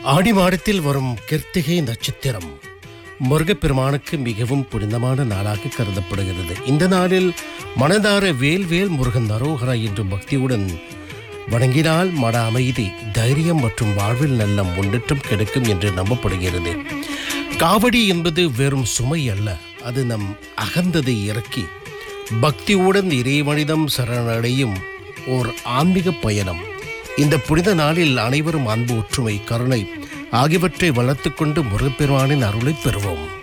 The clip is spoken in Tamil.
ஆடி மாதத்தில் வரும் கிருத்திகை நட்சத்திரம் முருகப்பெருமானுக்கு மிகவும் புனிதமான நாளாக கருதப்படுகிறது இந்த நாளில் மனதார வேல் வேல் முருகன் அரோகரா என்று பக்தியுடன் வணங்கினால் மன அமைதி தைரியம் மற்றும் வாழ்வில் நல்ல முன்னேற்றம் கிடைக்கும் என்று நம்பப்படுகிறது காவடி என்பது வெறும் சுமை அல்ல அது நம் அகந்ததை இறக்கி பக்தியுடன் இறைவனிடம் சரணடையும் ஓர் ஆன்மீக பயணம் இந்த புனித நாளில் அனைவரும் அன்பு ஒற்றுமை கருணை ஆகியவற்றை வளர்த்துக்கொண்டு முருகப்பெருமானின் அருளை பெறுவோம்